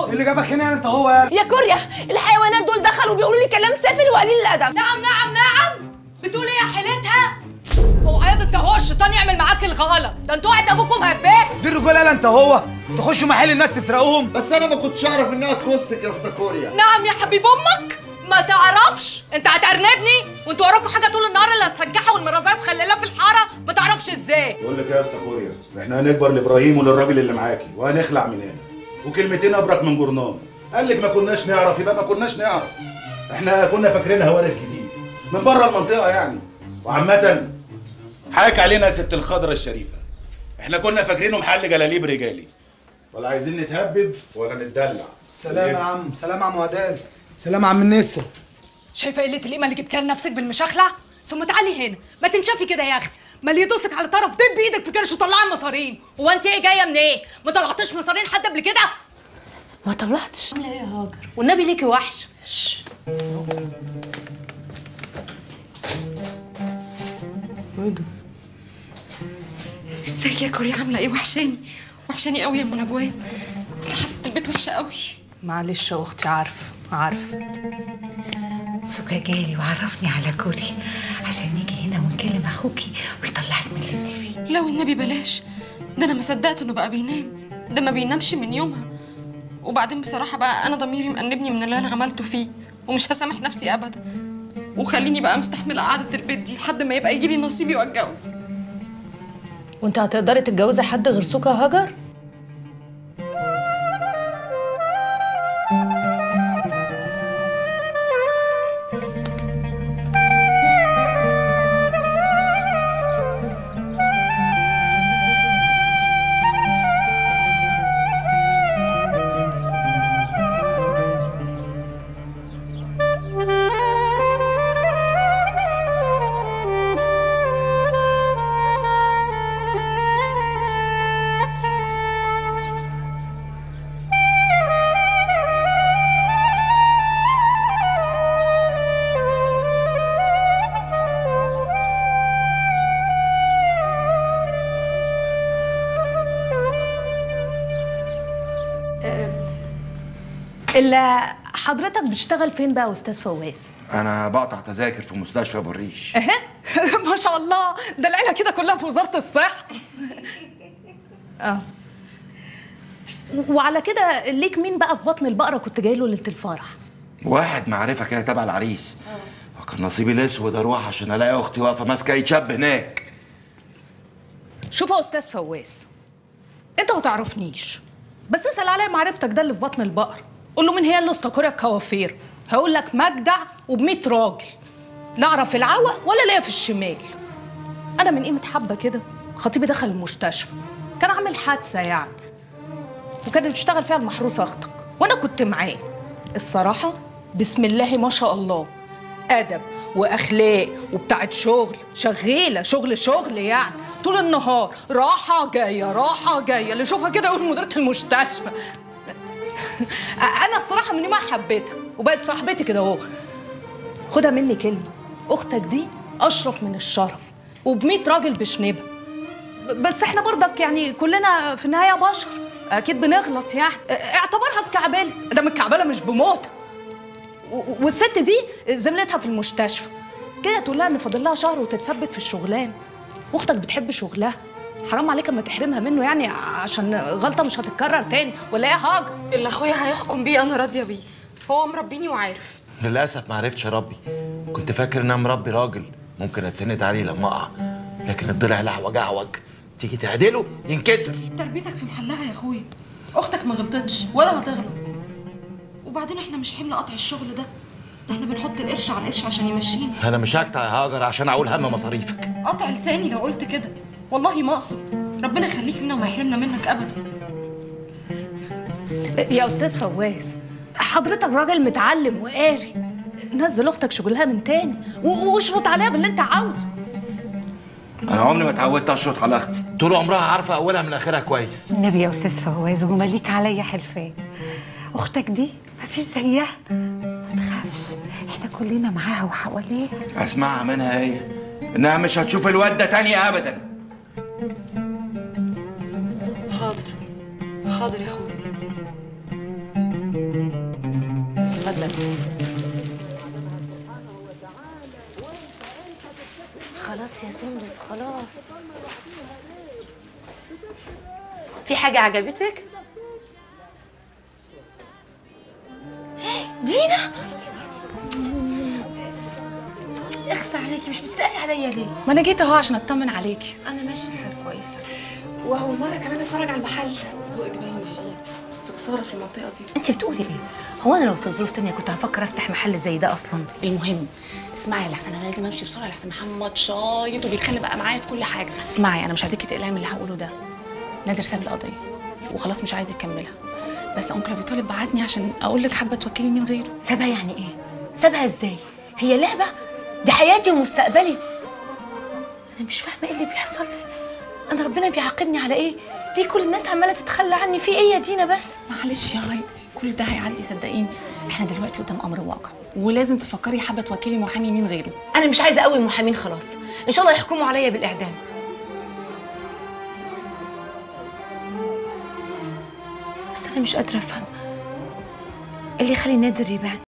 اللي جابك هنا يعني انت هو يعني يا كوريا الحيوانات دول دخلوا بيقولوا لي كلام سافل وقليل الادب نعم نعم نعم بتقول ايه يا حيلتها هو عياض انت هو الشيطان يعمل معاك الغلط ده انتوا وقت ابوكم هباب دي الرجاله لا انت هو تخشوا محل الناس تسرقوهم بس انا ما كنتش اعرف انها تخصك يا اسطى كوريا نعم يا حبيب امك ما تعرفش انت هترنبني وانتوا وراكم حاجه طول النهار الا السجاحه والمرازايه مخلله في الحاره ما تعرفش ازاي بقول لك إيه يا اسطى كوريا احنا هنكبر لابراهيم وللراجل اللي معاكي وهنخلع من هنا وكلمتين ابرك من جرنان قال لك ما كناش نعرف يبقى ما كناش نعرف احنا كنا فاكرينها وارد جديد من بره المنطقه يعني وعامه حاك علينا يا ست الخضره الشريفه احنا كنا فاكرينه محل جلاليب رجالي ولا عايزين نتهبب ولا نتدلع سلام يا عم سلام يا عم وداد سلام يا عم النسر شايفه قله القيمه اللي جبتيها لنفسك بالمشاخله ثم تعالي هنا ما تنشفي كده يا اختي ما اللي يدوسك على طرف دب بايدك في كرش وطلعي المصارين هو انت ايه جايه منين إيه؟ ما طلعتش مصارين حد قبل كده ما طلعتش عامله ايه يا هاجر والنبي ليكي وحش ازيك يا كوريا عامله ايه وحشاني وحشاني قوي يا منى ابواب اصل حبسه البيت وحشه قوي معلش يا اختي عارفه عارفه سكا جالي وعرفني على كوري عشان نيجي هنا ونكلم اخوكي ويطلعك من اللي انت فيه لا والنبي بلاش ده انا ما صدقت انه بقى بينام ده ما بينامش من يومها وبعدين بصراحه بقى انا ضميري مأنبني من اللي انا عملته فيه ومش هسامح نفسي ابدا وخليني بقى مستحمله قعده البيت دي لحد ما يبقى يجي لي نصيبي واتجوز وانت هتقدري تتجوزي حد غير سكا هاجر اللي حضرتك بتشتغل فين بقى يا استاذ فواز انا بقطع تذاكر في مستشفى ابو الريش اهي ما شاء الله ده العيله كده كلها في وزاره الصحه اه وعلى كده ليك مين بقى في بطن البقره كنت جاي له ليله الفرح واحد معرفه كده تبع العريس وكان نصيبي الاسود اروح عشان الاقي اختي واقفه ماسكه ايد شاب هناك شوف يا استاذ فواز انت ما تعرفنيش بس اسال عليا معرفتك ده اللي في بطن البقر قول له مين هي اللي استقرت الكوافير هقول لك مجدع وب100 راجل لا اعرف العوى ولا ليا في الشمال انا من قيمه حبه كده خطيبي دخل المستشفى كان عامل حادثه يعني وكانت بتشتغل فيها المحروسه اختك وانا كنت معاه الصراحه بسم الله ما شاء الله ادب واخلاق وبتاعت شغل شغاله شغل شغل يعني طول النهار راحه جايه راحه جايه اللي يشوفها كده يقول مديره المستشفى انا الصراحه من يومها حبيتها وبقت صاحبتي كده اهو خدها مني كلمه اختك دي اشرف من الشرف وب100 راجل بشنبها ب- بس احنا برضك يعني كلنا في النهايه بشر اكيد بنغلط يعني اعتبرها اتكعبلت ده متكعبله مش بموت و- والست دي زميلتها في المستشفى كده تقول لها ان فاضل لها شهر وتتثبت في الشغلان واختك بتحب شغلها حرام عليك اما تحرمها منه يعني عشان غلطه مش هتتكرر تاني ولا ايه يا هاجر اللي اخويا هيحكم بيه انا راضيه بيه هو مربيني وعارف للاسف ما عرفتش اربي كنت فاكر ان انا مربي راجل ممكن اتسند عليه لما اقع لكن الضلع لعوج اعوج تيجي تعدله ينكسر تربيتك في محلها يا اخويا اختك ما غلطتش ولا هتغلط وبعدين احنا مش حمل قطع الشغل ده ده احنا بنحط القرش على القرش عشان يمشينا انا مش هقطع يا هاجر عشان اقول هم مصاريفك قطع لساني لو قلت كده والله ما اقصد ربنا يخليك لنا وما يحرمنا منك ابدا يا استاذ فواز حضرتك راجل متعلم وقاري نزل اختك شغلها من تاني و- واشرط عليها باللي انت عاوزه انا عمري ما اتعودت اشرط على اختي طول عمرها عارفه اولها من اخرها كويس النبي يا استاذ فواز ومليك عليا حلفان اختك دي مفيش زيها ما تخافش احنا كلنا معاها وحواليها اسمعها منها هي انها مش هتشوف الواد ده تاني ابدا حاضر حاضر يا اخويا ابدا خلاص يا سندس خلاص في حاجة عجبتك؟ دينا اخسى عليكي مش بتسألي عليا ليه؟ ما انا جيت اهو عشان اطمن عليكي أنا ماشية الحال كويسة وهو مرة كمان اتفرج على المحل ذوقك باين فيه بس خسارة في المنطقة دي أنت بتقولي إيه؟ هو أنا لو في ظروف تانية كنت هفكر أفتح محل زي ده أصلا المهم اسمعي يا لحسن انا لازم امشي بسرعه لحسن محمد شايط وبيتخانق بقى معايا في كل حاجه اسمعي انا مش عايزاكي تقلقي من اللي هقوله ده نادر ساب القضيه وخلاص مش عايز يكملها بس انكل ابي طالب بعتني عشان اقول لك حابه توكلي مين غيره سابها يعني إيه؟ سابها إزاي؟ هي لعبة؟ دي حياتي ومستقبلي أنا مش فاهمة إيه اللي بيحصل لي أنا ربنا بيعاقبني على إيه؟ ليه كل الناس عمالة تتخلى عني في إيه يا دينا بس؟ معلش يا هايدي كل ده هيعدي صدقيني احنا دلوقتي قدام امر واقع ولازم تفكري حابه توكلي محامي مين غيره انا مش عايزه قوي محامين خلاص ان شاء الله يحكموا عليا بالاعدام بس انا مش قادره افهم إيه اللي يخلي نادر يبيعني